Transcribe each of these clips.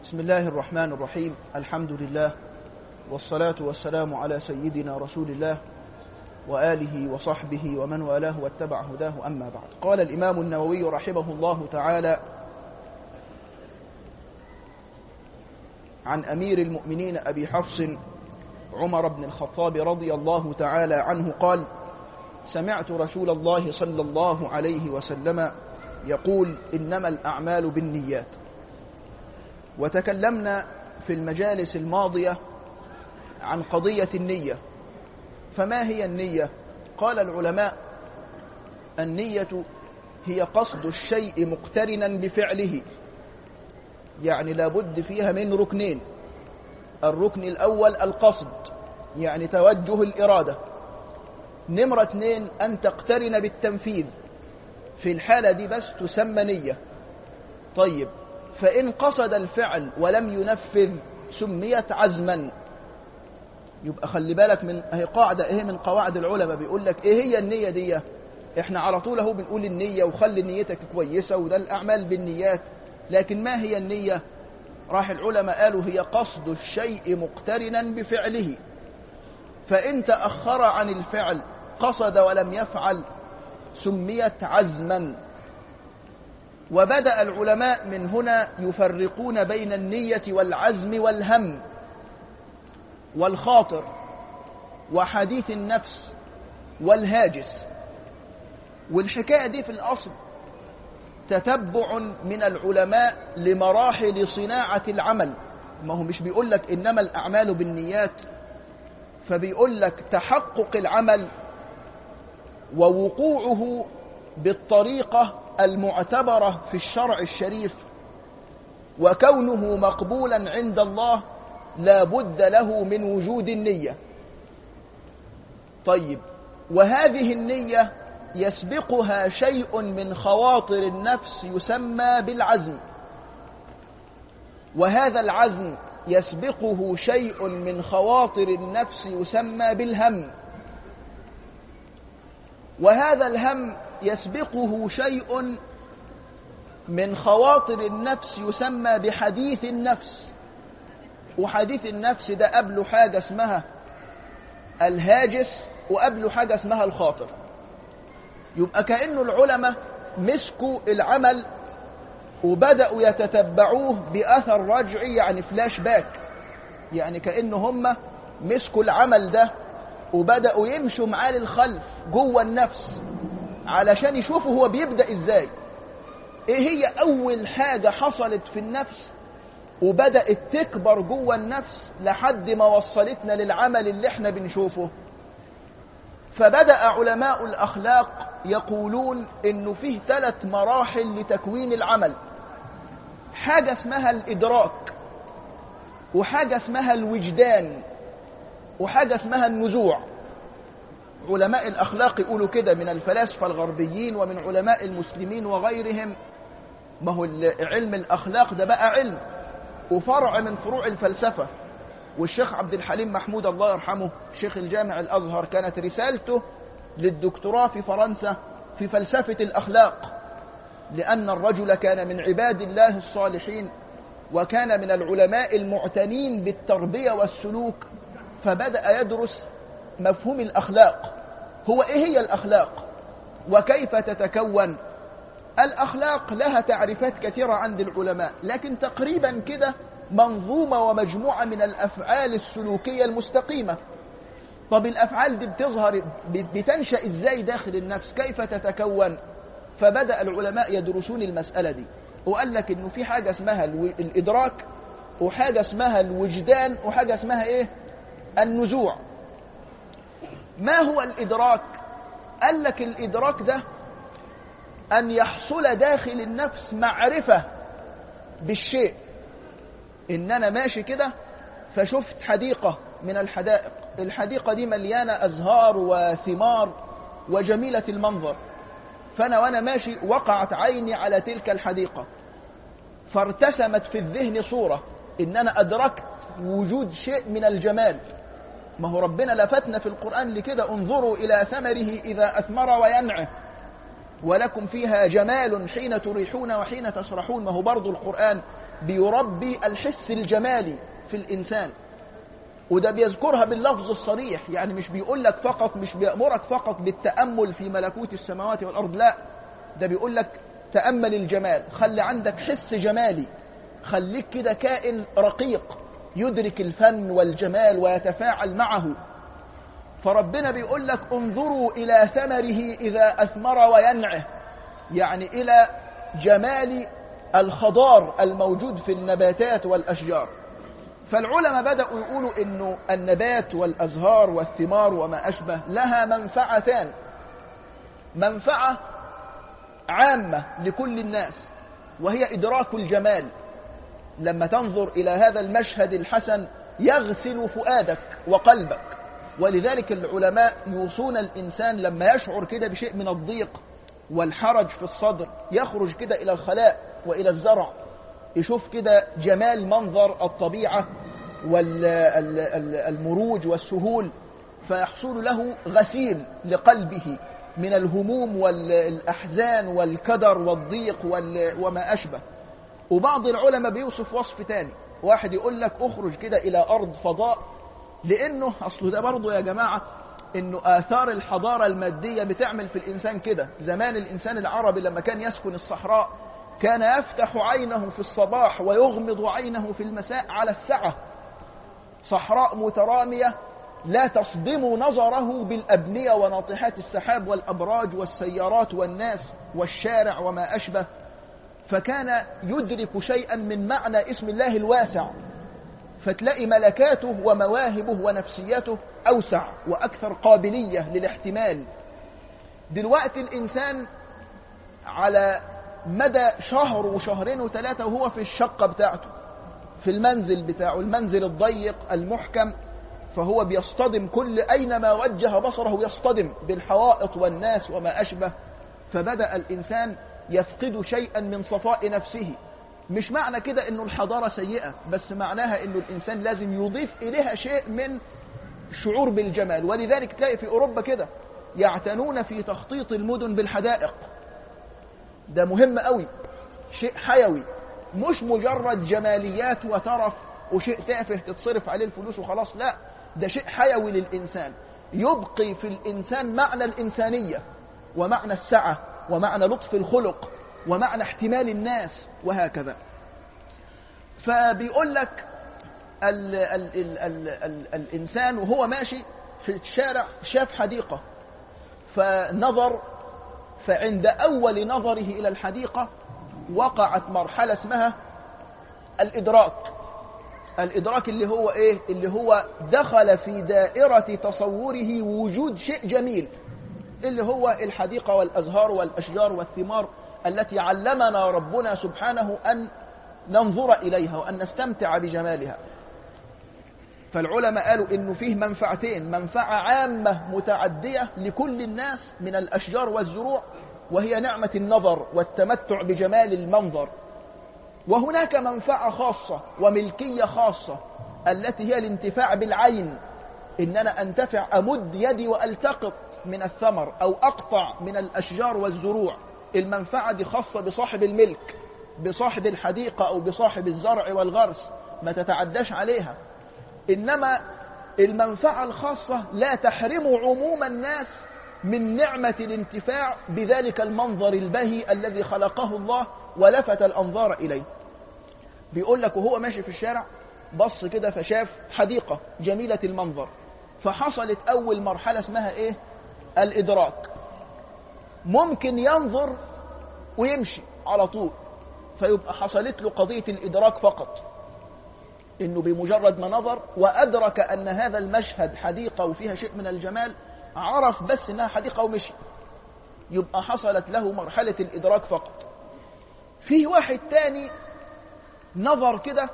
بسم الله الرحمن الرحيم الحمد لله والصلاة والسلام على سيدنا رسول الله وآله وصحبه ومن والاه واتبع هداه أما بعد قال الإمام النووي رحمه الله تعالى عن أمير المؤمنين أبي حفص عمر بن الخطاب رضي الله تعالى عنه قال سمعت رسول الله صلى الله عليه وسلم يقول إنما الأعمال بالنيات وتكلمنا في المجالس الماضية عن قضية النية فما هي النية قال العلماء النية هي قصد الشيء مقترنا بفعله يعني لابد فيها من ركنين الركن الأول القصد يعني توجه الإرادة نمرة اثنين أن تقترن بالتنفيذ في الحالة دي بس تسمى نية طيب فإن قصد الفعل ولم ينفذ سميت عزما يبقى خلي بالك من اهي قاعدة ايه من قواعد العلماء بيقول لك ايه هي النية دي احنا على طول اهو بنقول النية وخلي نيتك كويسة وده الأعمال بالنيات لكن ما هي النية راح العلماء قالوا هي قصد الشيء مقترنا بفعله فإن تأخر عن الفعل قصد ولم يفعل سميت عزما وبدأ العلماء من هنا يفرقون بين النية والعزم والهم والخاطر وحديث النفس والهاجس والحكاية دي في الأصل تتبع من العلماء لمراحل صناعة العمل ما هو مش بيقول لك إنما الأعمال بالنيات فبيقول لك تحقق العمل ووقوعه بالطريقة المعتبرة في الشرع الشريف وكونه مقبولا عند الله لا بد له من وجود النية طيب وهذه النية يسبقها شيء من خواطر النفس يسمى بالعزم وهذا العزم يسبقه شيء من خواطر النفس يسمى بالهم وهذا الهم يسبقه شيء من خواطر النفس يسمى بحديث النفس وحديث النفس ده قبله حاجة اسمها الهاجس وقبله حاجة اسمها الخاطر يبقى كأنه العلماء مسكوا العمل وبدأوا يتتبعوه بأثر رجعي يعني فلاش باك يعني كأنه هم مسكوا العمل ده وبدأوا يمشوا معاه للخلف جوه النفس علشان يشوفوا هو بيبدأ ازاي ايه هي اول حاجة حصلت في النفس وبدأت تكبر جوه النفس لحد ما وصلتنا للعمل اللي احنا بنشوفه فبدأ علماء الأخلاق يقولون إنه فيه ثلاث مراحل لتكوين العمل حاجة اسمها الإدراك وحاجة اسمها الوجدان وحاجة اسمها النزوع علماء الأخلاق يقولوا كده من الفلاسفة الغربيين ومن علماء المسلمين وغيرهم ما هو علم الأخلاق ده بقى علم وفرع من فروع الفلسفة والشيخ عبد الحليم محمود الله يرحمه شيخ الجامع الأزهر كانت رسالته للدكتوراه في فرنسا في فلسفة الأخلاق لأن الرجل كان من عباد الله الصالحين وكان من العلماء المعتنين بالتربية والسلوك فبدأ يدرس مفهوم الأخلاق هو إيه هي الأخلاق وكيف تتكون الأخلاق لها تعريفات كثيرة عند العلماء لكن تقريبا كده منظومة ومجموعة من الأفعال السلوكية المستقيمة طب الأفعال دي بتظهر بتنشأ إزاي داخل النفس كيف تتكون فبدأ العلماء يدرسون المسألة دي وقال لك إنه في حاجة اسمها الإدراك وحاجة اسمها الوجدان وحاجة اسمها إيه النزوع ما هو الإدراك قال لك الإدراك ده أن يحصل داخل النفس معرفة بالشيء إن أنا ماشي كده فشفت حديقة من الحدائق الحديقة دي مليانة أزهار وثمار وجميلة المنظر فأنا وأنا ماشي وقعت عيني على تلك الحديقة فارتسمت في الذهن صورة إن أنا أدركت وجود شيء من الجمال ما هو ربنا لفتنا في القرآن لكده انظروا إلى ثمره إذا أثمر وينعه ولكم فيها جمال حين تريحون وحين تسرحون ما هو برضو القرآن بيربي الحس الجمالي في الإنسان وده بيذكرها باللفظ الصريح يعني مش بيقول لك فقط مش بيأمرك فقط بالتأمل في ملكوت السماوات والأرض لا ده بيقول لك تأمل الجمال خلي عندك حس جمالي خليك كده كائن رقيق يدرك الفن والجمال ويتفاعل معه فربنا بيقول لك انظروا إلى ثمره إذا أثمر وينعه يعني إلى جمال الخضار الموجود في النباتات والأشجار فالعلماء بدأوا يقولوا إنه النبات والأزهار والثمار وما أشبه لها منفعتان منفعة عامة لكل الناس وهي إدراك الجمال لما تنظر إلى هذا المشهد الحسن يغسل فؤادك وقلبك ولذلك العلماء يوصون الإنسان لما يشعر كده بشيء من الضيق والحرج في الصدر يخرج كده إلى الخلاء وإلى الزرع يشوف كده جمال منظر الطبيعة والمروج والسهول فيحصل له غسيل لقلبه من الهموم والأحزان والكدر والضيق وما أشبه وبعض العلماء بيوصف وصف تاني واحد يقول لك اخرج كده إلى أرض فضاء لأنه أصله ده برضه يا جماعة انه اثار الحضارة المادية بتعمل في الانسان كده زمان الانسان العربي لما كان يسكن الصحراء كان يفتح عينه في الصباح ويغمض عينه في المساء على السعة صحراء مترامية لا تصدم نظره بالأبنية وناطحات السحاب والأبراج والسيارات والناس والشارع وما أشبه فكان يدرك شيئا من معنى اسم الله الواسع فتلاقي ملكاته ومواهبه ونفسيته أوسع وأكثر قابلية للاحتمال دلوقتي الإنسان على مدى شهر وشهرين وثلاثة وهو في الشقة بتاعته في المنزل بتاعه المنزل الضيق المحكم فهو بيصطدم كل أينما وجه بصره يصطدم بالحوائط والناس وما أشبه فبدأ الإنسان يفقد شيئا من صفاء نفسه مش معنى كده انه الحضارة سيئة بس معناها انه الانسان لازم يضيف اليها شيء من شعور بالجمال ولذلك تلاقي في اوروبا كده يعتنون في تخطيط المدن بالحدائق ده مهم قوي شيء حيوي مش مجرد جماليات وترف وشيء تافه تتصرف عليه الفلوس وخلاص لا ده شيء حيوي للإنسان يبقي في الإنسان معنى الإنسانية ومعنى السعة ومعنى لطف الخلق ومعنى احتمال الناس وهكذا فبيقول لك ال ال ال ال ال الإنسان وهو ماشي في الشارع شاف حديقة فنظر فعند أول نظره إلى الحديقة وقعت مرحلة اسمها الإدراك الإدراك اللي هو إيه؟ اللي هو دخل في دائرة تصوره وجود شيء جميل اللي هو الحديقة والأزهار والأشجار والثمار التي علمنا ربنا سبحانه أن ننظر إليها وأن نستمتع بجمالها فالعلماء قالوا إنه فيه منفعتين منفعة عامة متعدية لكل الناس من الأشجار والزروع وهي نعمة النظر والتمتع بجمال المنظر وهناك منفعة خاصة وملكية خاصة التي هي الانتفاع بالعين إن أنا أنتفع أمد يدي وألتقط من الثمر أو أقطع من الأشجار والزروع المنفعة دي خاصة بصاحب الملك بصاحب الحديقة أو بصاحب الزرع والغرس ما تتعداش عليها إنما المنفعة الخاصة لا تحرم عموم الناس من نعمة الانتفاع بذلك المنظر البهي الذي خلقه الله ولفت الأنظار إليه بيقول لك وهو ماشي في الشارع بص كده فشاف حديقة جميلة المنظر فحصلت أول مرحلة اسمها إيه الإدراك ممكن ينظر ويمشي على طول فيبقى حصلت له قضية الإدراك فقط إنه بمجرد ما نظر وأدرك أن هذا المشهد حديقة وفيها شيء من الجمال عرف بس إنها حديقة ومشي يبقى حصلت له مرحلة الإدراك فقط فيه واحد تاني نظر كده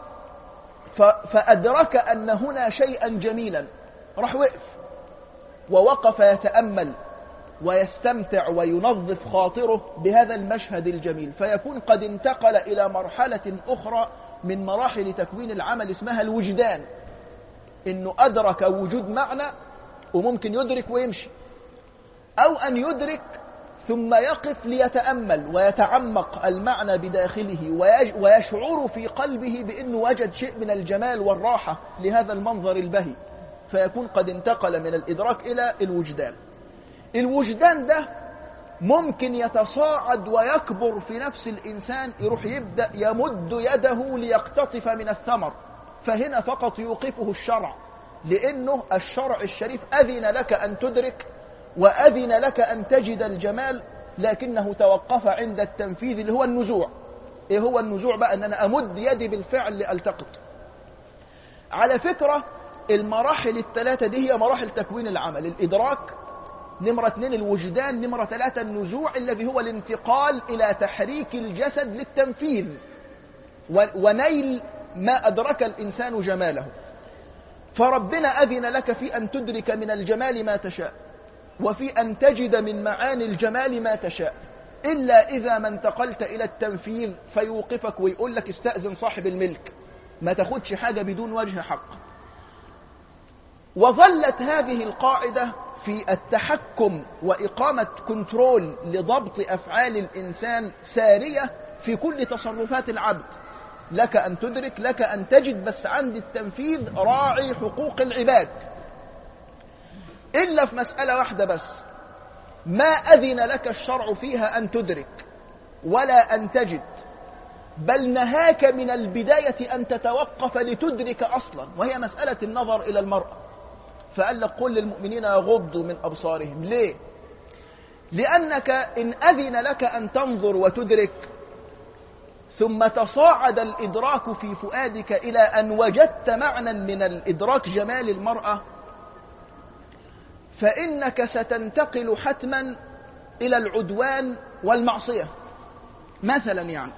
فأدرك أن هنا شيئا جميلا راح وقف ووقف يتأمل ويستمتع وينظف خاطره بهذا المشهد الجميل فيكون قد انتقل إلى مرحلة أخرى من مراحل تكوين العمل اسمها الوجدان إنه أدرك وجود معنى وممكن يدرك ويمشي أو أن يدرك ثم يقف ليتأمل ويتعمق المعنى بداخله ويشعر في قلبه بأنه وجد شيء من الجمال والراحة لهذا المنظر البهي فيكون قد انتقل من الإدراك إلى الوجدان الوجدان ده ممكن يتصاعد ويكبر في نفس الإنسان يروح يبدأ يمد يده ليقتطف من الثمر فهنا فقط يوقفه الشرع لأنه الشرع الشريف أذن لك أن تدرك وأذن لك أن تجد الجمال لكنه توقف عند التنفيذ اللي هو النزوع إيه هو النزوع بقى أن أنا أمد يدي بالفعل لألتقط على فكرة المراحل الثلاثة دي هي مراحل تكوين العمل الإدراك نمرة اثنين الوجدان نمرة ثلاثة النزوع الذي هو الانتقال إلى تحريك الجسد للتنفيذ ونيل ما أدرك الإنسان جماله فربنا أذن لك في أن تدرك من الجمال ما تشاء وفي أن تجد من معاني الجمال ما تشاء إلا إذا ما انتقلت إلى التنفيذ فيوقفك ويقول لك استأذن صاحب الملك ما تاخدش حاجة بدون وجه حق وظلت هذه القاعدة في التحكم وإقامة كنترول لضبط أفعال الإنسان سارية في كل تصرفات العبد لك أن تدرك لك أن تجد بس عند التنفيذ راعي حقوق العباد إلا في مسألة واحدة بس ما أذن لك الشرع فيها أن تدرك ولا أن تجد بل نهاك من البداية أن تتوقف لتدرك أصلا وهي مسألة النظر إلى المرأة فقال لك قل للمؤمنين يغضوا من أبصارهم ليه؟ لأنك إن أذن لك أن تنظر وتدرك ثم تصاعد الإدراك في فؤادك إلى أن وجدت معنى من الإدراك جمال المرأة فإنك ستنتقل حتما إلى العدوان والمعصية مثلا يعني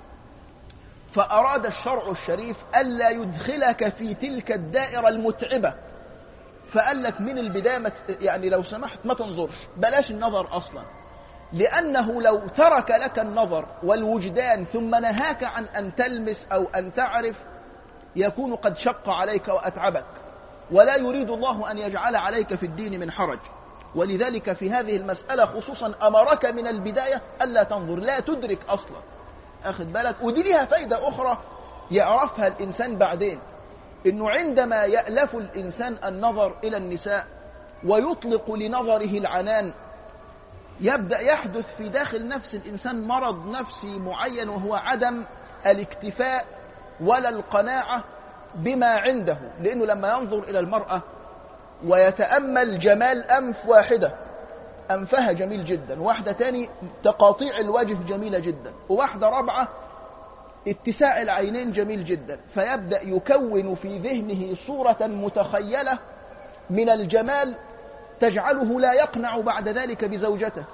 فأراد الشرع الشريف ألا يدخلك في تلك الدائرة المتعبة فقال لك من البداية يعني لو سمحت ما تنظرش بلاش النظر أصلا لأنه لو ترك لك النظر والوجدان ثم نهاك عن أن تلمس أو أن تعرف يكون قد شق عليك وأتعبك ولا يريد الله أن يجعل عليك في الدين من حرج ولذلك في هذه المسألة خصوصا أمرك من البداية ألا تنظر لا تدرك أصلا أخذ بالك ودي لها فايدة أخرى يعرفها الإنسان بعدين إنه عندما يألف الإنسان النظر إلى النساء ويطلق لنظره العنان يبدأ يحدث في داخل نفس الإنسان مرض نفسي معين وهو عدم الاكتفاء ولا القناعة بما عنده لأنه لما ينظر إلى المرأة ويتأمل جمال أنف واحدة أنفها جميل جدا واحدة تاني تقاطيع الوجه جميلة جدا وواحدة رابعة اتساع العينين جميل جدا فيبدأ يكون في ذهنه صورة متخيلة من الجمال تجعله لا يقنع بعد ذلك بزوجته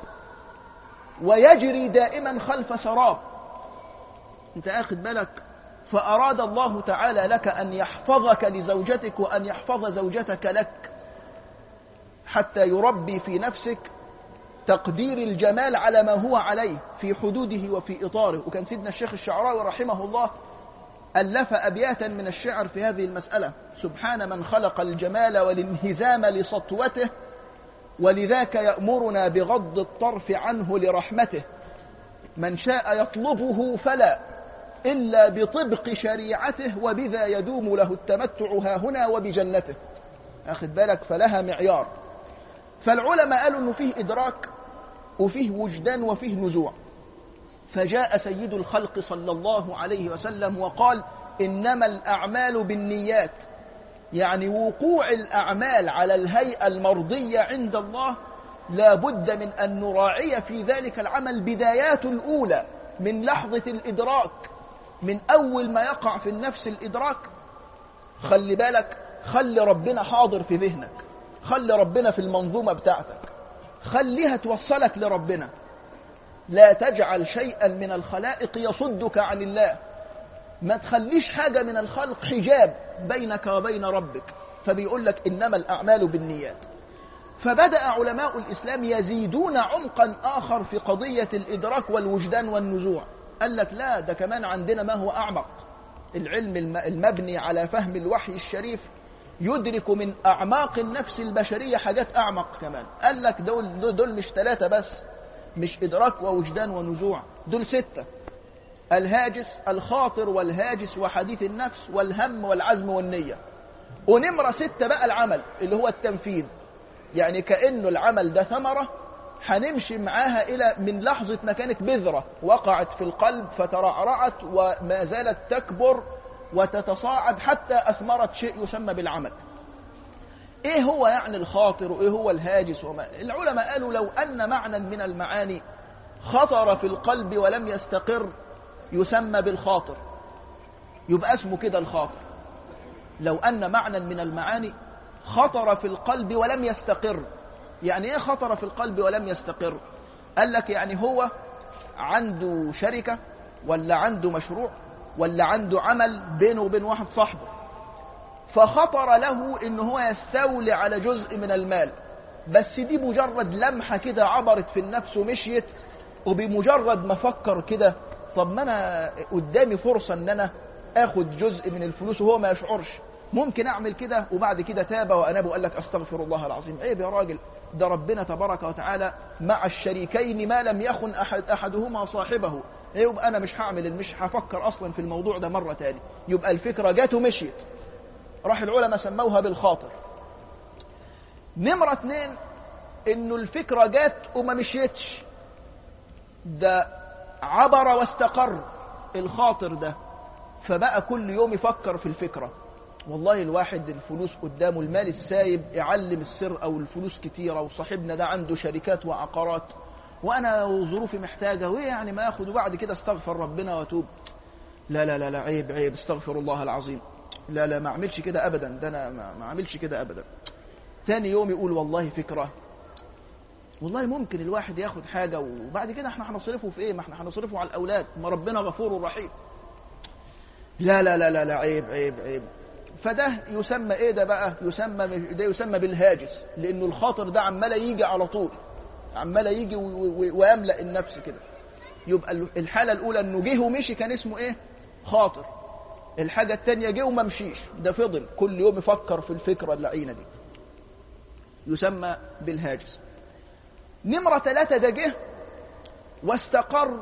ويجري دائما خلف سراب انت اخذ بالك فأراد الله تعالى لك أن يحفظك لزوجتك وأن يحفظ زوجتك لك حتى يربي في نفسك تقدير الجمال على ما هو عليه في حدوده وفي إطاره وكان سيدنا الشيخ الشعراوي رحمه الله ألف أبياتا من الشعر في هذه المسألة سبحان من خلق الجمال والانهزام لسطوته ولذاك يأمرنا بغض الطرف عنه لرحمته من شاء يطلبه فلا إلا بطبق شريعته وبذا يدوم له التمتع ها هنا وبجنته أخذ بالك فلها معيار فالعلماء قالوا أنه فيه إدراك وفيه وجدان وفيه نزوع فجاء سيد الخلق صلى الله عليه وسلم وقال إنما الأعمال بالنيات يعني وقوع الأعمال على الهيئة المرضية عند الله لا بد من أن نراعي في ذلك العمل بدايات الأولى من لحظة الإدراك من أول ما يقع في النفس الإدراك خلي بالك خلي ربنا حاضر في ذهنك خلي ربنا في المنظومة بتاعتك خليها توصلك لربنا لا تجعل شيئا من الخلائق يصدك عن الله ما تخليش حاجة من الخلق حجاب بينك وبين ربك فبيقول لك إنما الأعمال بالنيات فبدأ علماء الإسلام يزيدون عمقا آخر في قضية الإدراك والوجدان والنزوع قال لك لا ده كمان عندنا ما هو أعمق العلم المبني على فهم الوحي الشريف يدرك من أعماق النفس البشرية حاجات أعمق كمان قال لك دول, دول مش ثلاثة بس مش إدراك ووجدان ونزوع دول ستة الهاجس الخاطر والهاجس وحديث النفس والهم والعزم والنية ونمرة ستة بقى العمل اللي هو التنفيذ يعني كأنه العمل ده ثمرة هنمشي معاها إلى من لحظة ما كانت بذرة وقعت في القلب فترعرعت وما زالت تكبر وتتصاعد حتى أثمرت شيء يسمى بالعمل إيه هو يعني الخاطر وإيه هو الهاجس وما العلماء قالوا لو أن معنى من المعاني خطر في القلب ولم يستقر يسمى بالخاطر يبقى اسمه كده الخاطر لو أن معنى من المعاني خطر في القلب ولم يستقر يعني ايه خطر في القلب ولم يستقر قال لك يعني هو عنده شركة ولا عنده مشروع ولا عنده عمل بينه وبين واحد صاحبه فخطر له ان هو يستولي على جزء من المال بس دي مجرد لمحة كده عبرت في النفس ومشيت وبمجرد ما فكر كده طب ما انا قدامي فرصة ان انا اخد جزء من الفلوس وهو ما يشعرش ممكن اعمل كده وبعد كده تاب واناب وقال لك استغفر الله العظيم عيب يا راجل ده ربنا تبارك وتعالى مع الشريكين ما لم يخن احد احدهما صاحبه يبقى انا مش هعمل مش هفكر اصلا في الموضوع ده مره تاني يبقى الفكره جت ومشيت راح العلماء سموها بالخاطر نمره اتنين انه الفكره جت وما مشيتش ده عبر واستقر الخاطر ده فبقى كل يوم يفكر في الفكره والله الواحد الفلوس قدامه المال السايب يعلم السر او الفلوس كتيرة وصاحبنا ده عنده شركات وعقارات وانا ظروفي محتاجة وايه يعني ما اخد وبعد كده استغفر ربنا واتوب لا لا لا لا عيب عيب استغفر الله العظيم لا لا ما اعملش كده ابدا ده انا ما اعملش كده ابدا تاني يوم يقول والله فكرة والله ممكن الواحد ياخد حاجة وبعد كده احنا هنصرفه في ايه ما احنا هنصرفه على الاولاد ما ربنا غفور رحيم لا لا لا لا لا عيب عيب عيب فده يسمى ايه ده بقى يسمى ده يسمى بالهاجس لانه الخاطر ده عمال يجي على طول عمال يجي ويملا النفس كده يبقى الحاله الاولى انه جه ومشي كان اسمه ايه خاطر الحاجه الثانيه جه وما مشيش ده فضل كل يوم يفكر في الفكره اللعينه دي يسمى بالهاجس نمره ثلاثة ده جه واستقر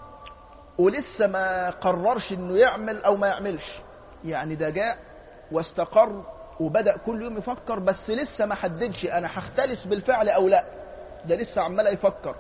ولسه ما قررش انه يعمل او ما يعملش يعني ده جاء واستقر وبدأ كل يوم يفكر بس لسه ما حددش أنا هختلس بالفعل أو لا ده لسه عمال يفكر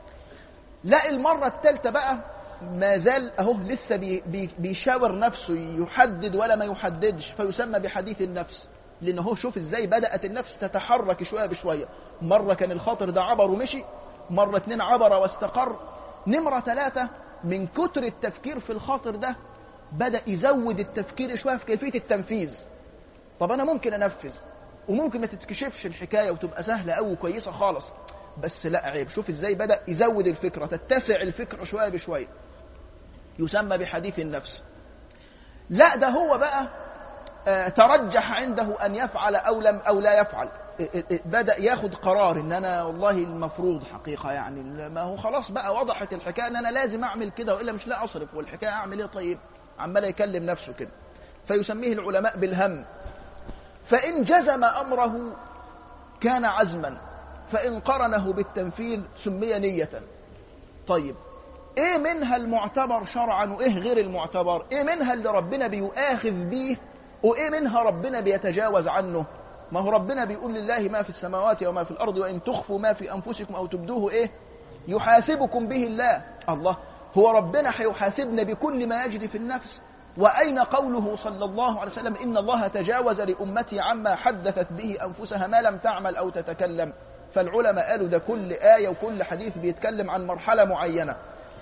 لا المرة الثالثة بقى ما زال أهو لسه بي بي بيشاور نفسه يحدد ولا ما يحددش فيسمى بحديث النفس لأن هو شوف إزاي بدأت النفس تتحرك شوية بشوية مرة كان الخاطر ده عبر ومشي مرة اتنين عبر واستقر نمرة ثلاثة من كتر التفكير في الخاطر ده بدأ يزود التفكير شوية في كيفية التنفيذ طب أنا ممكن أنفذ وممكن ما تتكشفش الحكاية وتبقى سهلة أو وكويسة خالص بس لا عيب شوف إزاي بدأ يزود الفكرة تتسع الفكرة شوية بشوية يسمى بحديث النفس لا ده هو بقى آه ترجح عنده أن يفعل أو لم أو لا يفعل بدأ ياخد قرار ان انا والله المفروض حقيقة يعني ما هو خلاص بقى وضحت الحكاية ان انا لازم اعمل كده وإلا مش لا اصرف والحكاية اعمل ايه طيب عمال يكلم نفسه كده فيسميه العلماء بالهم فإن جزم أمره كان عزما فإن قرنه بالتنفيذ سمي نية طيب ايه منها المعتبر شرعا وايه غير المعتبر ايه منها اللي ربنا بيؤاخذ بيه وايه منها ربنا بيتجاوز عنه ما هو ربنا بيقول لله ما في السماوات وما في الأرض وإن تخفوا ما في أنفسكم أو تبدوه إيه يحاسبكم به الله الله هو ربنا هيحاسبنا بكل ما يجري في النفس وأين قوله صلى الله عليه وسلم إن الله تجاوز لأمتي عما حدثت به أنفسها ما لم تعمل أو تتكلم فالعلماء قالوا ده كل آية وكل حديث بيتكلم عن مرحلة معينة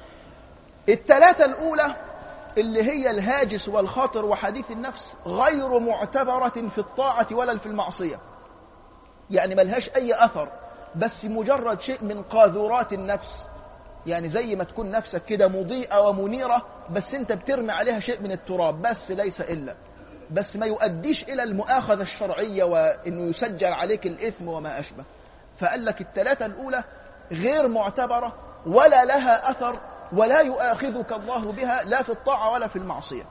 الثلاثة الأولى اللي هي الهاجس والخاطر وحديث النفس غير معتبرة في الطاعة ولا في المعصية يعني ملهاش أي أثر بس مجرد شيء من قاذورات النفس يعني زي ما تكون نفسك كده مضيئة ومنيرة بس انت بترمي عليها شيء من التراب بس ليس إلا بس ما يؤديش إلى المؤاخذة الشرعية وإنه يسجل عليك الإثم وما أشبه فقال لك الثلاثة الأولى غير معتبرة ولا لها أثر ولا يؤاخذك الله بها لا في الطاعة ولا في المعصية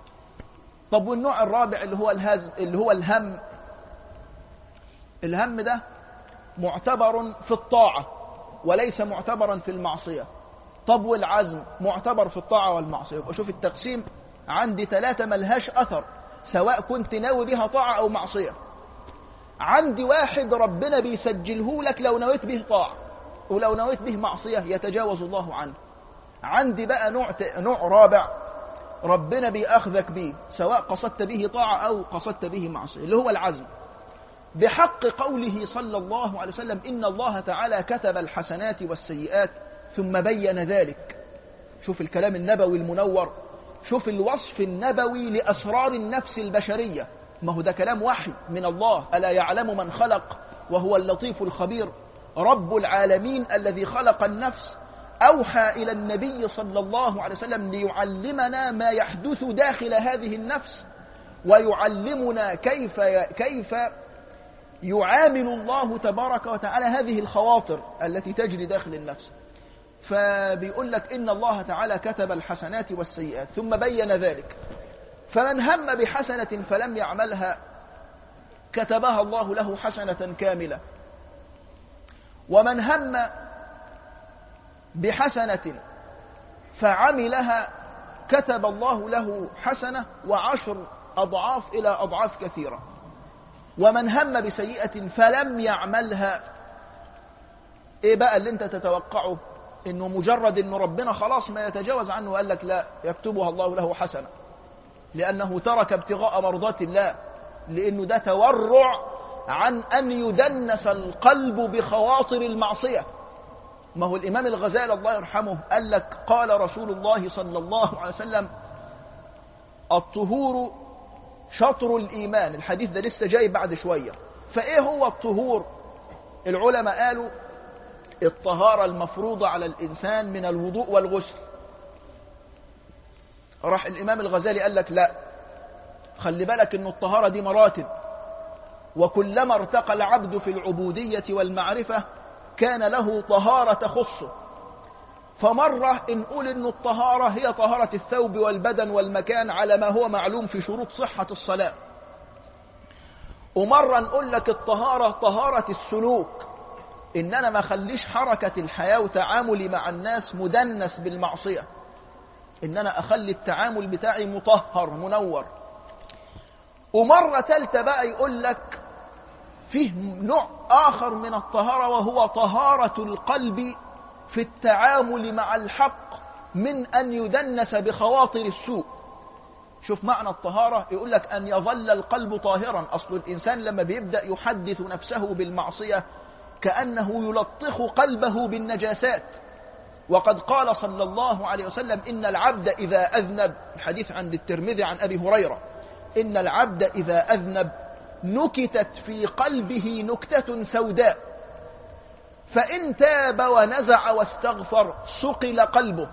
طب والنوع الرابع اللي هو الهز اللي هو الهم الهم ده معتبر في الطاعة وليس معتبرا في المعصية طب والعزم معتبر في الطاعة والمعصية يبقى شوف التقسيم عندي ثلاثة ملهاش أثر سواء كنت ناوي بها طاعة أو معصية عندي واحد ربنا بيسجله لك لو نويت به طاعة ولو نويت به معصية يتجاوز الله عنه عندي بقى نوع نوع رابع ربنا بيأخذك به سواء قصدت به طاعة أو قصدت به معصية اللي هو العزم بحق قوله صلى الله عليه وسلم إن الله تعالى كتب الحسنات والسيئات ثم بين ذلك شوف الكلام النبوي المنور شوف الوصف النبوي لأسرار النفس البشرية ما هو ده كلام وحي من الله ألا يعلم من خلق وهو اللطيف الخبير رب العالمين الذي خلق النفس أوحى إلى النبي صلى الله عليه وسلم ليعلمنا ما يحدث داخل هذه النفس ويعلمنا كيف كيف يعامل الله تبارك وتعالى هذه الخواطر التي تجري داخل النفس فبيقول لك إن الله تعالى كتب الحسنات والسيئات ثم بين ذلك فمن هم بحسنة فلم يعملها كتبها الله له حسنة كاملة ومن هم بحسنة فعملها كتب الله له حسنة وعشر أضعاف إلى أضعاف كثيرة ومن هم بسيئة فلم يعملها ايه بقى اللي انت تتوقعه انه مجرد انه ربنا خلاص ما يتجاوز عنه وقال لك لا يكتبها الله له حسنة لانه ترك ابتغاء مرضات الله لانه ده تورع عن ان يدنس القلب بخواطر المعصية ما هو الامام الغزالي الله يرحمه قال لك قال رسول الله صلى الله عليه وسلم الطهور شطر الإيمان الحديث ده لسه جاي بعد شوية فإيه هو الطهور العلماء قالوا الطهارة المفروضة على الإنسان من الوضوء والغسل راح الإمام الغزالي قال لك لا خلي بالك أن الطهارة دي مراتب وكلما ارتقى العبد في العبودية والمعرفة كان له طهارة تخصه فمرة نقول أن الطهارة هي طهارة الثوب والبدن والمكان على ما هو معلوم في شروط صحة الصلاة ومرة نقول لك الطهارة طهارة السلوك إن أنا ما خليش حركة الحياة وتعاملي مع الناس مدنس بالمعصية إن أنا أخلي التعامل بتاعي مطهر منور ومرة تالتة بقى يقول لك فيه نوع آخر من الطهارة وهو طهارة القلب في التعامل مع الحق من أن يدنس بخواطر السوء شوف معنى الطهارة يقول لك أن يظل القلب طاهرا أصل الإنسان لما بيبدأ يحدث نفسه بالمعصية كأنه يلطخ قلبه بالنجاسات وقد قال صلى الله عليه وسلم إن العبد إذا أذنب الحديث عند الترمذي عن أبي هريرة إن العبد إذا أذنب نكتت في قلبه نكتة سوداء فإن تاب ونزع واستغفر صقل قلبه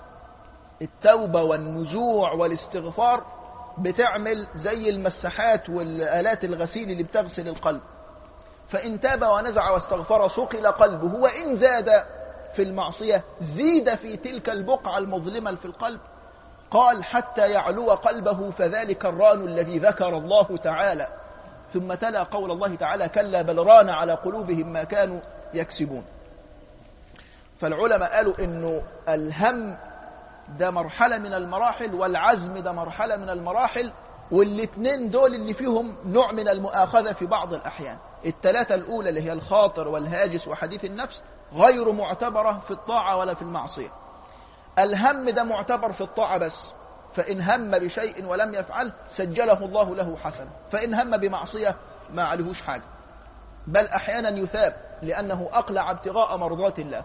التوبة والنزوع والاستغفار بتعمل زي المسحات والآلات الغسيل اللي بتغسل القلب فإن تاب ونزع واستغفر صقل قلبه وإن زاد في المعصية زيد في تلك البقعة المظلمة في القلب قال حتى يعلو قلبه فذلك الران الذي ذكر الله تعالى ثم تلا قول الله تعالى كلا بل ران على قلوبهم ما كانوا يكسبون فالعلماء قالوا انه الهم ده مرحلة من المراحل والعزم ده مرحلة من المراحل والاثنين دول اللي فيهم نوع من المؤاخذة في بعض الأحيان الثلاثة الأولى اللي هي الخاطر والهاجس وحديث النفس غير معتبرة في الطاعة ولا في المعصية الهم ده معتبر في الطاعة بس فإن هم بشيء ولم يفعل سجله الله له حسنة فإن هم بمعصية ما عليهوش حاجة بل أحيانا يثاب لأنه أقلع ابتغاء مرضات الله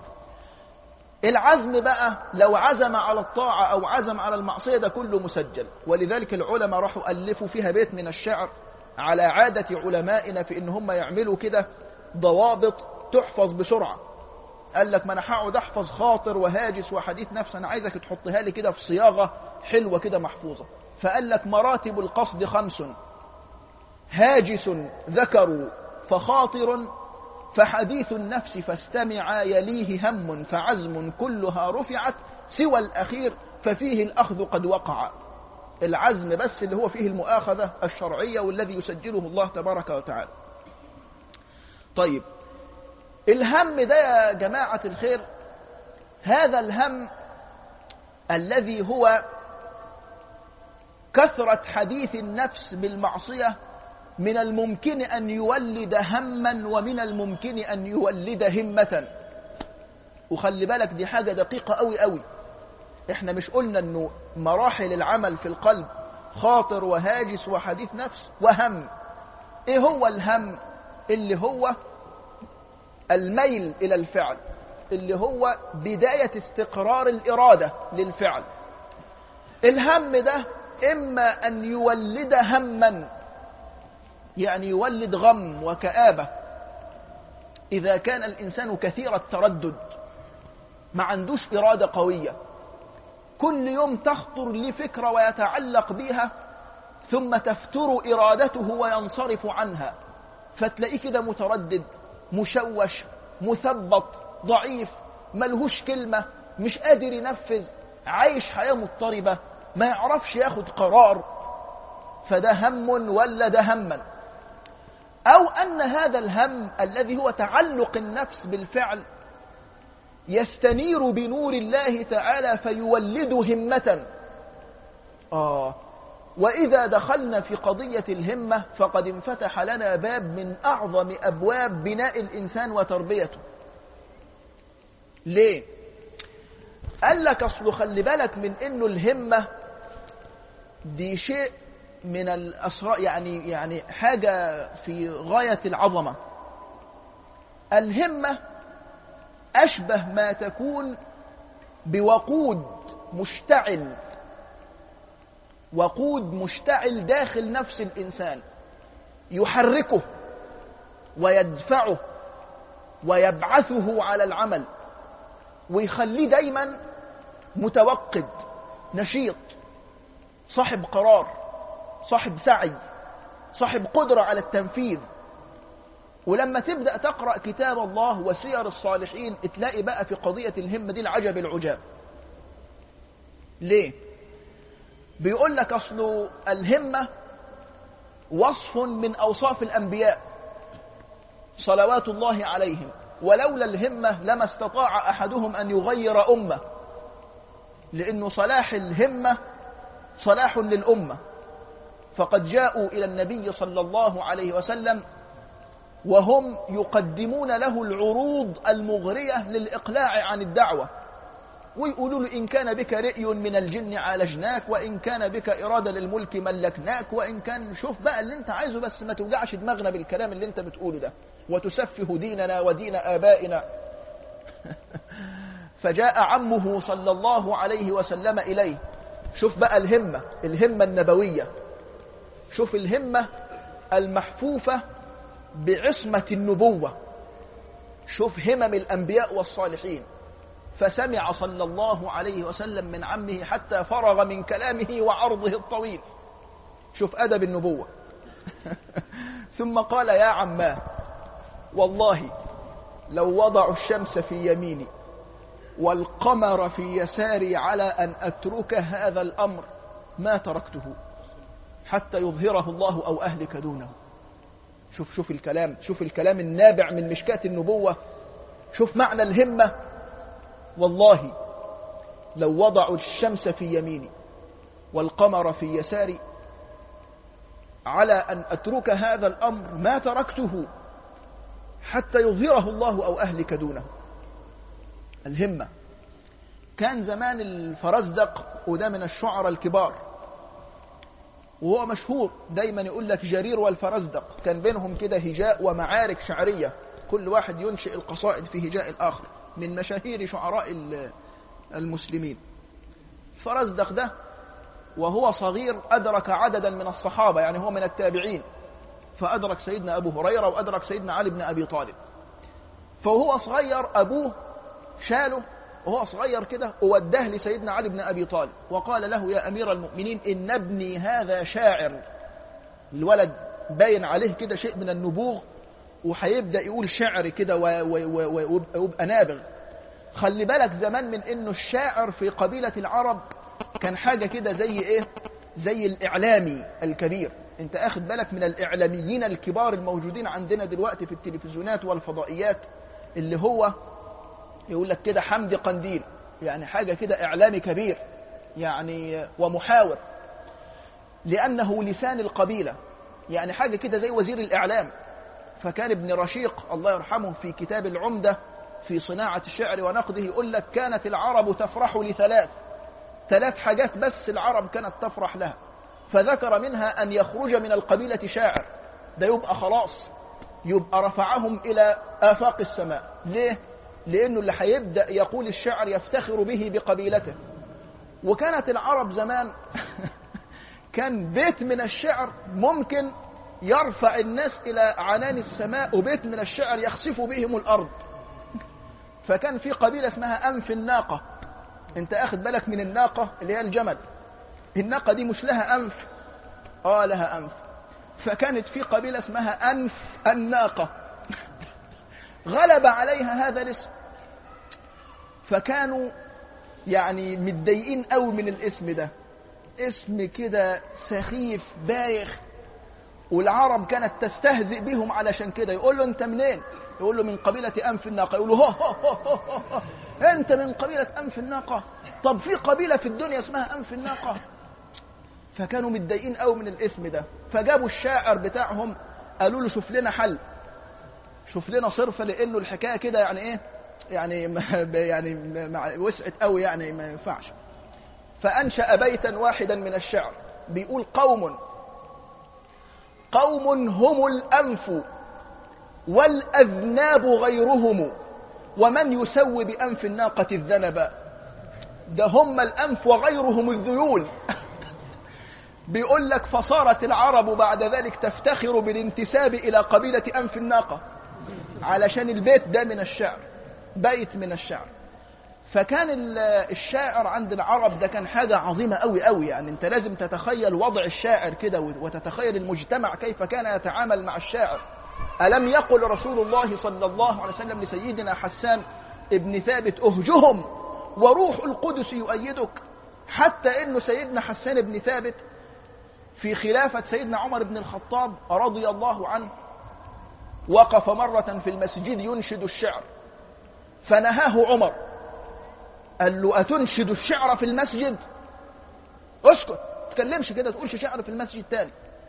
العزم بقى لو عزم على الطاعة أو عزم على المعصية ده كله مسجل ولذلك العلماء راحوا ألفوا فيها بيت من الشعر على عادة علمائنا في إن هم يعملوا كده ضوابط تحفظ بسرعة قال لك ما أنا هقعد أحفظ خاطر وهاجس وحديث نفس أنا عايزك تحطها لي كده في صياغة حلوة كده محفوظة فقال لك مراتب القصد خمس هاجس ذكروا فخاطر فحديث النفس فاستمع يليه هم فعزم كلها رفعت سوى الأخير ففيه الأخذ قد وقع العزم بس اللي هو فيه المؤاخذة الشرعية والذي يسجله الله تبارك وتعالى طيب الهم ده يا جماعة الخير هذا الهم الذي هو كثرة حديث النفس بالمعصية من الممكن أن يولد هما ومن الممكن أن يولد همة وخلي بالك دي حاجة دقيقة قوي قوي احنا مش قلنا انه مراحل العمل في القلب خاطر وهاجس وحديث نفس وهم ايه هو الهم اللي هو الميل الى الفعل اللي هو بداية استقرار الإرادة للفعل الهم ده إما أن يولد هما يعني يولد غم وكآبة إذا كان الإنسان كثير التردد ما عندوش إرادة قوية كل يوم تخطر لي فكرة ويتعلق بها ثم تفتر إرادته وينصرف عنها فتلاقيه كده متردد مشوش مثبط ضعيف ملهوش كلمة مش قادر ينفذ عايش حياة مضطربة ما يعرفش ياخد قرار فده هم ولا ده هما أو أن هذا الهم الذي هو تعلق النفس بالفعل يستنير بنور الله تعالى فيولد همة آه وإذا دخلنا في قضية الهمة فقد انفتح لنا باب من أعظم أبواب بناء الإنسان وتربيته ليه قال لك أصله خلي بالك من إنه الهمة دي شيء من الأسرار يعني يعني حاجة في غاية العظمة الهمة أشبه ما تكون بوقود مشتعل وقود مشتعل داخل نفس الإنسان يحركه ويدفعه ويبعثه على العمل ويخليه دايما متوقد نشيط صاحب قرار صاحب سعي صاحب قدرة على التنفيذ ولما تبدأ تقرأ كتاب الله وسير الصالحين تلاقي بقى في قضية الهمة دي العجب العجاب ليه بيقول لك أصل الهمة وصف من أوصاف الأنبياء صلوات الله عليهم ولولا الهمة لما استطاع أحدهم أن يغير أمة لأنه صلاح الهمة صلاح للأمة فقد جاءوا إلى النبي صلى الله عليه وسلم وهم يقدمون له العروض المغرية للإقلاع عن الدعوة ويقولوا له إن كان بك رئي من الجن عالجناك وإن كان بك إرادة للملك ملكناك وإن كان شوف بقى اللي انت عايزه بس ما توجعش دماغنا بالكلام اللي انت بتقوله ده وتسفه ديننا ودين آبائنا فجاء عمه صلى الله عليه وسلم إليه شوف بقى الهمة الهمة النبوية شوف الهمة المحفوفة بعصمة النبوة شوف همم الأنبياء والصالحين فسمع صلى الله عليه وسلم من عمه حتى فرغ من كلامه وعرضه الطويل شوف أدب النبوة ثم قال يا عماه والله لو وضعوا الشمس في يميني والقمر في يساري على أن أترك هذا الأمر ما تركته حتى يظهره الله أو أهلك دونه شوف شوف الكلام شوف الكلام النابع من مشكاة النبوة شوف معنى الهمة والله لو وضعوا الشمس في يميني والقمر في يساري على أن أترك هذا الأمر ما تركته حتى يظهره الله أو أهلك دونه الهمة كان زمان الفرزدق وده من الشعراء الكبار وهو مشهور دايما يقول لك جرير والفرزدق كان بينهم كده هجاء ومعارك شعرية كل واحد ينشئ القصائد في هجاء الآخر من مشاهير شعراء المسلمين فرزدق ده وهو صغير أدرك عددا من الصحابة يعني هو من التابعين فأدرك سيدنا أبو هريرة وأدرك سيدنا علي بن أبي طالب فهو صغير أبوه شاله وهو صغير كده ووداه لسيدنا علي بن أبي طالب وقال له يا أمير المؤمنين إن ابني هذا شاعر الولد باين عليه كده شيء من النبوغ وهيبدأ يقول شعر كده ويبقى نابغ خلي بالك زمان من انه الشاعر في قبيلة العرب كان حاجة كده زي ايه زي الاعلامي الكبير انت اخد بالك من الاعلاميين الكبار الموجودين عندنا دلوقتي في التلفزيونات والفضائيات اللي هو يقول لك كده حمدي قنديل يعني حاجة كده إعلامي كبير يعني ومحاور لأنه لسان القبيلة يعني حاجة كده زي وزير الإعلام فكان ابن رشيق الله يرحمه في كتاب العمدة في صناعة الشعر ونقده يقول لك كانت العرب تفرح لثلاث ثلاث حاجات بس العرب كانت تفرح لها فذكر منها أن يخرج من القبيلة شاعر ده يبقى خلاص يبقى رفعهم إلى آفاق السماء ليه؟ لأنه اللي هيبدأ يقول الشعر يفتخر به بقبيلته وكانت العرب زمان كان بيت من الشعر ممكن يرفع الناس إلى عنان السماء وبيت من الشعر يخسف بهم الأرض فكان في قبيلة اسمها أنف الناقة انت اخد بالك من الناقة اللي هي الجمل الناقة دي مش لها أنف آه لها أنف فكانت في قبيلة اسمها أنف الناقة غلب عليها هذا الاسم فكانوا يعني متضايقين قوي من الاسم ده اسم كده سخيف بايخ والعرب كانت تستهزئ بهم علشان كده يقول له انت منين يقول له من قبيلة أنف الناقة يقول له هو هو هو هو هو. انت من قبيلة أنف الناقة طب في قبيلة في الدنيا اسمها أنف الناقة فكانوا متضايقين قوي من الاسم ده فجابوا الشاعر بتاعهم قالوا له شوف لنا حل شوف لنا صرفة لأنه الحكاية كده يعني ايه يعني ما يعني ما وسعت قوي يعني ما ينفعش فأنشأ بيتا واحدا من الشعر بيقول قوم قوم هم الأنف والأذناب غيرهم ومن يسوي بأنف الناقة الذنب ده هم الأنف وغيرهم الذيول بيقول لك فصارت العرب بعد ذلك تفتخر بالانتساب إلى قبيلة أنف الناقة علشان البيت ده من الشعر بيت من الشعر فكان الشاعر عند العرب ده كان حاجة عظيمة قوي قوي يعني انت لازم تتخيل وضع الشاعر كده وتتخيل المجتمع كيف كان يتعامل مع الشاعر ألم يقل رسول الله صلى الله عليه وسلم لسيدنا حسان ابن ثابت أهجهم وروح القدس يؤيدك حتى انه سيدنا حسان بن ثابت في خلافة سيدنا عمر بن الخطاب رضي الله عنه وقف مرة في المسجد ينشد الشعر فنهاه عمر قال له أتنشد الشعر في المسجد اسكت تكلمش كده تقولش شعر في المسجد تاني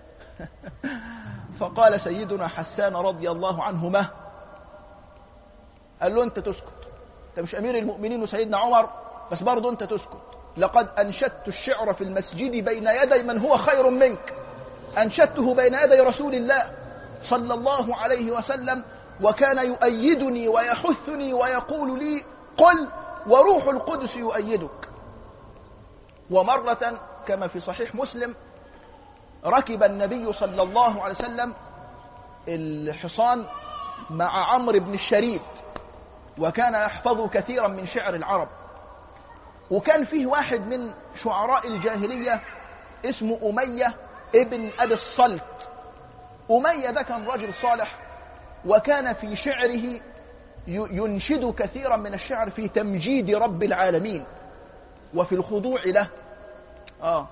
فقال سيدنا حسان رضي الله عنه ما قال له انت تسكت انت مش امير المؤمنين وسيدنا عمر بس برضه انت تسكت لقد انشدت الشعر في المسجد بين يدي من هو خير منك انشدته بين يدي رسول الله صلى الله عليه وسلم وكان يؤيدني ويحثني ويقول لي قل وروح القدس يؤيدك ومرة كما في صحيح مسلم ركب النبي صلى الله عليه وسلم الحصان مع عمرو بن الشريد وكان يحفظ كثيرا من شعر العرب وكان فيه واحد من شعراء الجاهلية اسمه أمية ابن أبي الصلت أمية ده كان رجل صالح وكان في شعره ينشد كثيرا من الشعر في تمجيد رب العالمين وفي الخضوع له آه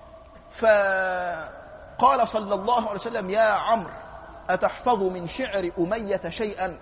فقال صلى الله عليه وسلم يا عمرو أتحفظ من شعر أمية شيئا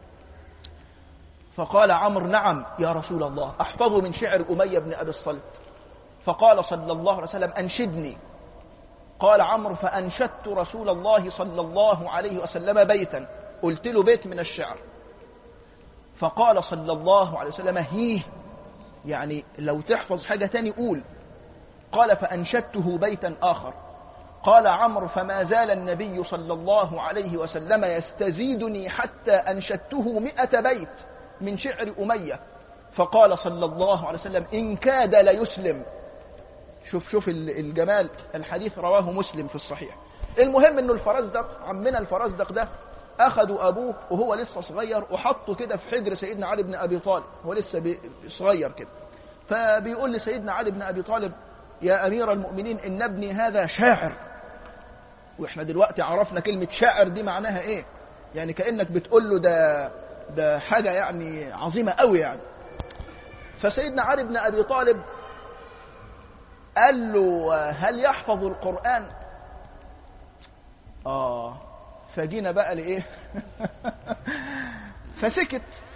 فقال عمرو نعم يا رسول الله أحفظ من شعر أمية بن أبي الصلت فقال صلى الله عليه وسلم أنشدني قال عمرو فأنشدت رسول الله صلى الله عليه وسلم بيتا قلت له بيت من الشعر فقال صلى الله عليه وسلم هيه يعني لو تحفظ حاجة تاني قول قال فأنشدته بيتا آخر قال عمرو فما زال النبي صلى الله عليه وسلم يستزيدني حتى أنشدته مئة بيت من شعر أمية فقال صلى الله عليه وسلم إن كاد ليسلم شوف شوف الجمال الحديث رواه مسلم في الصحيح المهم انه الفرزدق عمنا الفرزدق ده اخذوا ابوه وهو لسه صغير وحطه كده في حجر سيدنا علي بن ابي طالب هو لسه صغير كده فبيقول لسيدنا علي بن ابي طالب يا امير المؤمنين ان ابني هذا شاعر واحنا دلوقتي عرفنا كلمة شاعر دي معناها ايه يعني كأنك بتقول له ده ده حاجة يعني عظيمة قوي يعني فسيدنا علي بن ابي طالب قال له هل يحفظ القرآن آه فجينا بقى لإيه فسكت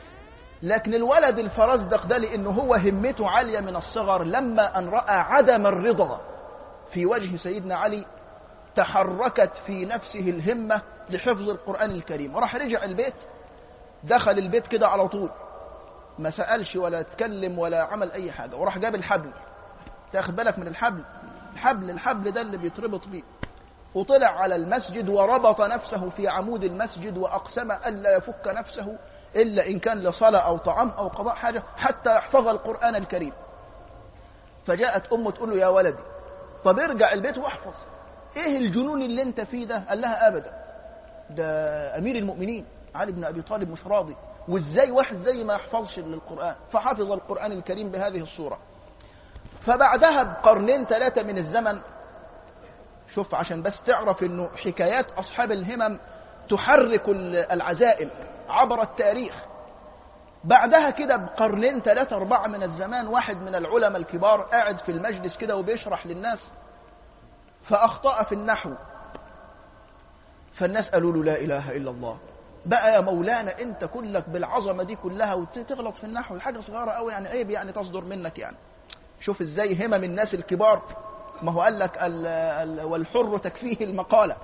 لكن الولد الفرزدق ده لأنه هو همته عالية من الصغر لما أن رأى عدم الرضا في وجه سيدنا علي تحركت في نفسه الهمة لحفظ القرآن الكريم وراح رجع البيت دخل البيت كده على طول ما سألش ولا اتكلم ولا عمل أي حاجة وراح جاب الحبل تاخد بالك من الحبل الحبل الحبل ده اللي بيتربط بيه وطلع على المسجد وربط نفسه في عمود المسجد وأقسم ألا يفك نفسه إلا إن كان لصلاة أو طعام أو قضاء حاجة حتى يحفظ القرآن الكريم فجاءت أمه تقول له يا ولدي طب ارجع البيت واحفظ ايه الجنون اللي انت فيه ده قال لها ابدا ده امير المؤمنين علي بن ابي طالب مش راضي وازاي واحد زي ما يحفظش للقران فحفظ القران الكريم بهذه الصوره فبعدها بقرنين ثلاثه من الزمن شوف عشان بس تعرف انه حكايات اصحاب الهمم تحرك العزائم عبر التاريخ بعدها كده بقرنين ثلاثة أربعة من الزمان واحد من العلماء الكبار قاعد في المجلس كده وبيشرح للناس فأخطأ في النحو فالناس قالوا له لا إله إلا الله بقى يا مولانا أنت كلك بالعظمة دي كلها وتغلط في النحو حاجة صغيرة قوي يعني عيب يعني تصدر منك يعني شوف ازاي همم الناس الكبار ما هو قال لك ال ال والحر تكفيه المقالة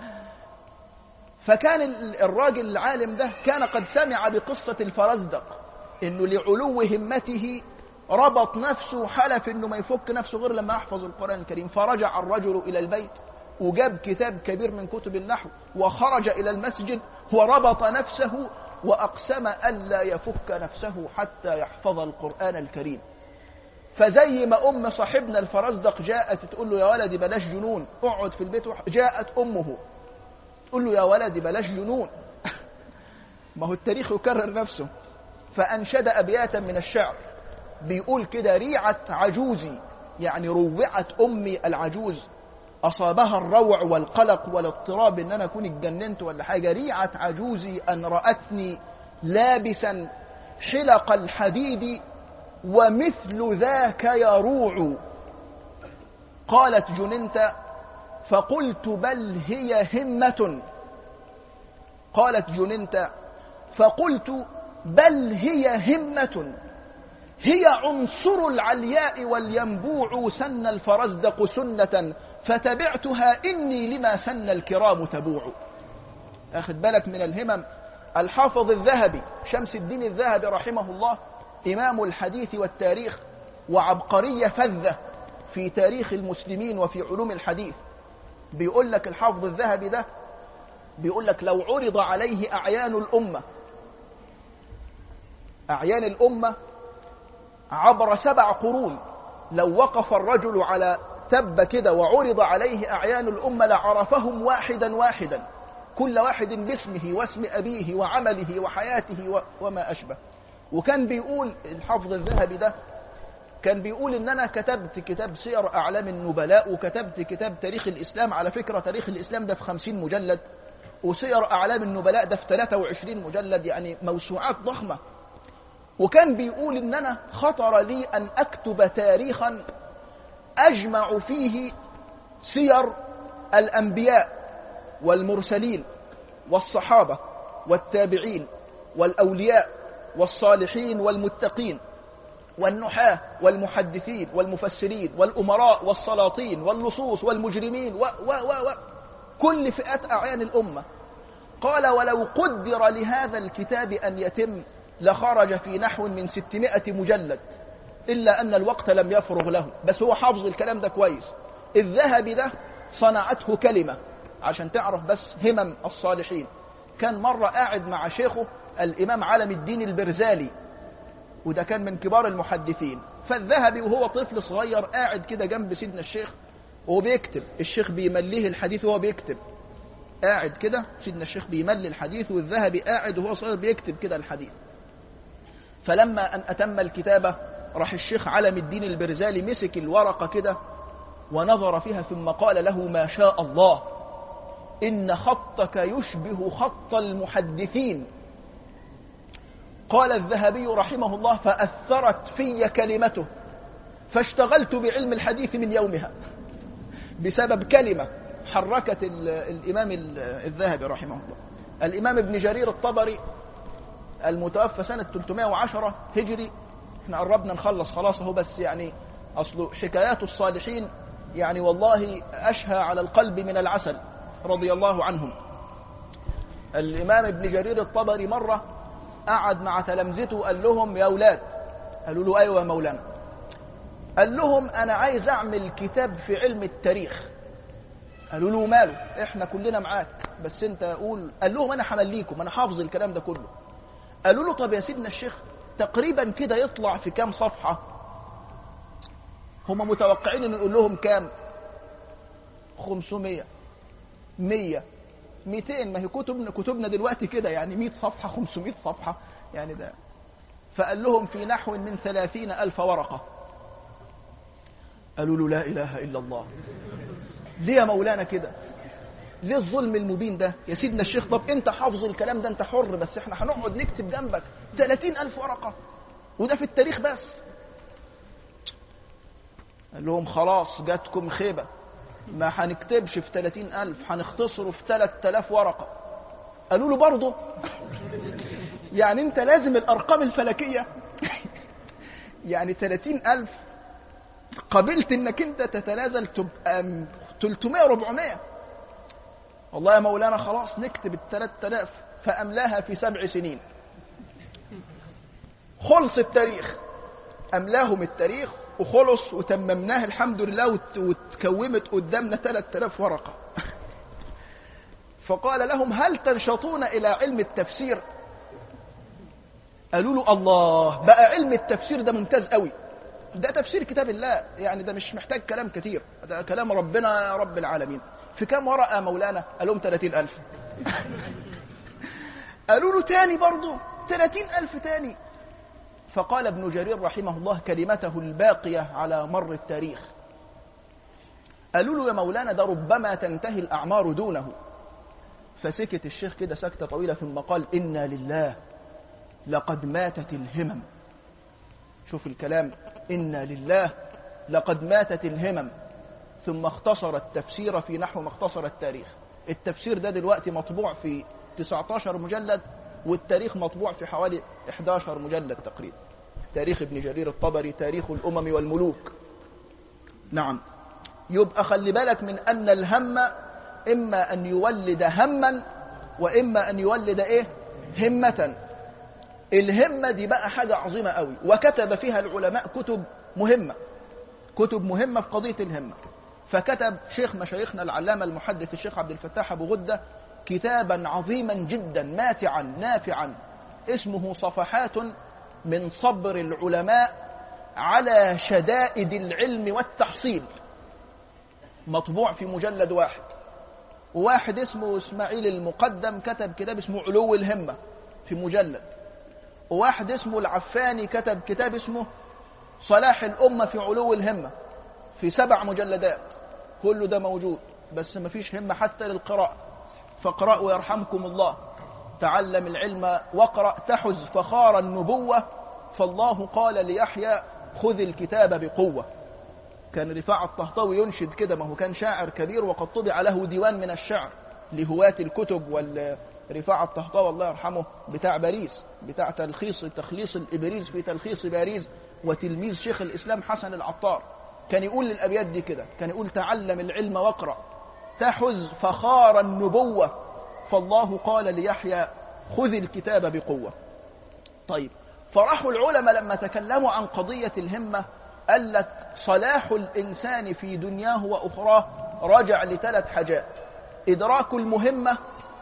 فكان الراجل العالم ده كان قد سمع بقصة الفرزدق انه لعلو همته ربط نفسه حلف انه ما يفك نفسه غير لما يحفظ القرآن الكريم فرجع الرجل الى البيت وجاب كتاب كبير من كتب النحو وخرج الى المسجد وربط نفسه واقسم الا يفك نفسه حتى يحفظ القرآن الكريم فزي ما ام صاحبنا الفرزدق جاءت تقول له يا ولدي بلاش جنون اقعد في البيت جاءت امه تقول له يا ولدي بلاش جنون ما هو التاريخ يكرر نفسه فأنشد أبياتا من الشعر بيقول كده ريعت عجوزي يعني روعت أمي العجوز أصابها الروع والقلق والاضطراب إن أنا أكون اتجننت ولا حاجة ريعت عجوزي أن رأتني لابسا حلق الحديد ومثل ذاك يروع قالت جننت فقلت بل هي همة قالت جننت فقلت بل هي همة هي عنصر العلياء والينبوع سن الفرزدق سنة فتبعتها إني لما سن الكرام تبوع أخذ بالك من الهمم الحافظ الذهبي شمس الدين الذهبي رحمه الله إمام الحديث والتاريخ وعبقرية فذة في تاريخ المسلمين وفي علوم الحديث بيقول لك الحافظ الذهبي ده بيقول لك لو عرض عليه أعيان الأمة أعيان الأمة عبر سبع قرون لو وقف الرجل على تب كده وعرض عليه أعيان الأمة لعرفهم واحدا واحدا كل واحد باسمه واسم أبيه وعمله وحياته وما أشبه وكان بيقول الحافظ الذهبي ده كان بيقول ان انا كتبت كتاب سير اعلام النبلاء وكتبت كتاب تاريخ الاسلام على فكرة تاريخ الاسلام ده في خمسين مجلد وسير اعلام النبلاء ده في 23 مجلد يعني موسوعات ضخمة وكان بيقول ان انا خطر لي ان اكتب تاريخا اجمع فيه سير الانبياء والمرسلين والصحابة والتابعين والاولياء والصالحين والمتقين والنحاة والمحدثين والمفسرين والأمراء والسلاطين واللصوص والمجرمين و و و و كل فئات أعيان الأمة قال ولو قدر لهذا الكتاب أن يتم لخرج في نحو من ستمائة مجلد إلا أن الوقت لم يفرغ له بس هو حافظ الكلام ده كويس الذهب ده صنعته كلمة عشان تعرف بس همم الصالحين كان مرة قاعد مع شيخه الإمام علم الدين البرزالي وده كان من كبار المحدثين فالذهبي وهو طفل صغير قاعد كده جنب سيدنا الشيخ وهو بيكتب الشيخ بيمليه الحديث وهو بيكتب قاعد كده سيدنا الشيخ بيملي الحديث والذهبي قاعد وهو صغير بيكتب كده الحديث فلما أن أتم الكتابة راح الشيخ علم الدين البرزالي مسك الورقة كده ونظر فيها ثم قال له ما شاء الله إن خطك يشبه خط المحدثين قال الذهبي رحمه الله فأثرت في كلمته فاشتغلت بعلم الحديث من يومها بسبب كلمة حركت الإمام الذهبي رحمه الله الإمام ابن جرير الطبري المتوفى سنة 310 هجري احنا قربنا نخلص خلاص اهو بس يعني أصل حكايات الصالحين يعني والله أشهى على القلب من العسل رضي الله عنهم الإمام ابن جرير الطبري مرة قعد مع تلامذته قال لهم يا أولاد قالوا له أيوة يا مولانا قال لهم أنا عايز أعمل كتاب في علم التاريخ قالوا له ماله احنا كلنا معاك بس انت قول قال لهم انا همليكم انا حافظ الكلام ده كله قالوا له طب يا سيدنا الشيخ تقريبا كده يطلع في كام صفحة هم متوقعين انه يقول لهم كام 500 100 200 ما هي كتبنا كتبنا دلوقتي كده يعني 100 صفحة 500 صفحة يعني ده فقال لهم في نحو من ثلاثين ألف ورقة قالوا له لا إله إلا الله ليه يا مولانا كده ليه الظلم المبين ده يا سيدنا الشيخ طب انت حافظ الكلام ده انت حر بس احنا هنقعد نكتب جنبك 30 ألف ورقة وده في التاريخ بس قال لهم خلاص جاتكم خيبة ما هنكتبش في 30 ألف هنختصره في 3000 ورقة قالوا له برضه يعني انت لازم الأرقام الفلكية يعني 30 ألف قبلت انك انت تتنازل تبقى 300 400 والله يا مولانا خلاص نكتب الثلاث آلاف فأملاها في سبع سنين خلص التاريخ أملاهم التاريخ وخلص وتممناه الحمد لله وتكومت قدامنا 3000 ورقة فقال لهم هل تنشطون إلى علم التفسير قالوا له الله بقى علم التفسير ده ممتاز قوي ده تفسير كتاب الله يعني ده مش محتاج كلام كتير ده كلام ربنا يا رب العالمين في كام ورقة مولانا قال لهم 30000 قالوا له تاني برضه 30000 تاني فقال ابن جرير رحمه الله كلمته الباقية على مر التاريخ قالوا له يا مولانا ده ربما تنتهي الأعمار دونه فسكت الشيخ كده سكتة طويلة ثم قال إنا لله لقد ماتت الهمم شوف الكلام إنا لله لقد ماتت الهمم ثم اختصر التفسير في نحو ما اختصر التاريخ التفسير ده دلوقتي مطبوع في 19 مجلد والتاريخ مطبوع في حوالي 11 مجلد تقريبا تاريخ ابن جرير الطبري تاريخ الأمم والملوك نعم يبقى خلي بالك من أن الهم إما أن يولد هما وإما أن يولد إيه همة الهمة دي بقى حاجة عظيمة قوي وكتب فيها العلماء كتب مهمة كتب مهمة في قضية الهمة فكتب شيخ مشايخنا العلامة المحدث الشيخ عبد الفتاح أبو غدة كتابا عظيما جدا ماتعا نافعا اسمه صفحات من صبر العلماء على شدائد العلم والتحصيل مطبوع في مجلد واحد وواحد اسمه اسماعيل المقدم كتب كتاب اسمه علو الهمة في مجلد وواحد اسمه العفاني كتب كتاب اسمه صلاح الأمة في علو الهمة في سبع مجلدات كل ده موجود بس ما فيش همة حتى للقراءة فاقرأوا يرحمكم الله تعلم العلم واقرأ تحز فخار النبوة فالله قال ليحيى خذ الكتاب بقوة كان رفاع الطهطاوي ينشد كده ما هو كان شاعر كبير وقد طبع له ديوان من الشعر لهواة الكتب والرفاع الطهطاوي الله يرحمه بتاع باريس بتاع تلخيص تخليص الإبريز في تلخيص باريس وتلميذ شيخ الإسلام حسن العطار كان يقول للأبيات دي كده كان يقول تعلم العلم واقرأ تحز فخار النبوة فالله قال ليحيى خذ الكتاب بقوة طيب فراحوا العلماء لما تكلموا عن قضية الهمة قال لك صلاح الإنسان في دنياه وأخراه راجع لثلاث حاجات إدراك المهمة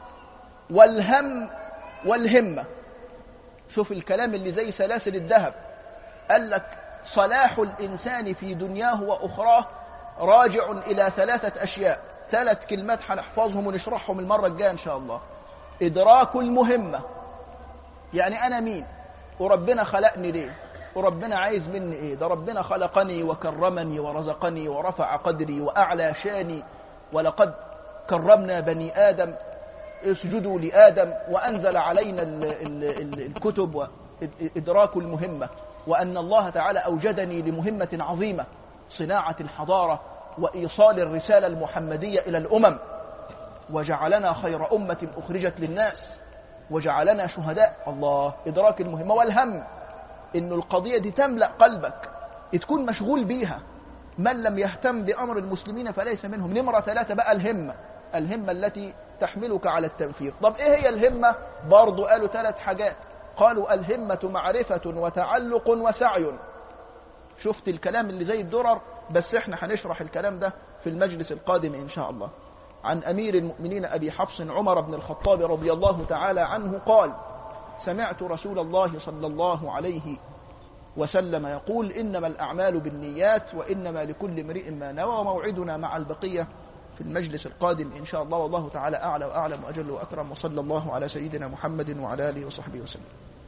والهم والهمة شوف الكلام اللي زي سلاسل الذهب قال لك صلاح الإنسان في دنياه وأخراه راجع إلى ثلاثة أشياء ثلاث كلمات هنحفظهم ونشرحهم المرة الجاية إن شاء الله إدراك المهمة يعني أنا مين وربنا خلقني ليه وربنا عايز مني إيه ده ربنا خلقني وكرمني ورزقني ورفع قدري وأعلى شاني ولقد كرمنا بني آدم اسجدوا لآدم وأنزل علينا ال ال ال الكتب وإدراك المهمة وأن الله تعالى أوجدني لمهمة عظيمة صناعة الحضارة وإيصال الرسالة المحمدية إلى الأمم وجعلنا خير أمة أخرجت للناس وجعلنا شهداء الله إدراك المهمة والهم إنه القضية دي تملأ قلبك تكون مشغول بيها من لم يهتم بأمر المسلمين فليس منهم نمرة ثلاثة بقى الهمة الهمة التي تحملك على التنفيذ طب إيه هي الهمة برضو قالوا ثلاث حاجات قالوا الهمة معرفة وتعلق وسعي شفت الكلام اللي زي الدرر بس احنا هنشرح الكلام ده في المجلس القادم إن شاء الله عن أمير المؤمنين أبي حفص عمر بن الخطاب رضي الله تعالى عنه قال سمعت رسول الله صلى الله عليه وسلم يقول إنما الأعمال بالنيات وإنما لكل امرئ ما نوى وموعدنا مع البقية في المجلس القادم إن شاء الله والله تعالى أعلى وأعلم وأجل وأكرم وصلى الله على سيدنا محمد وعلى آله وصحبه وسلم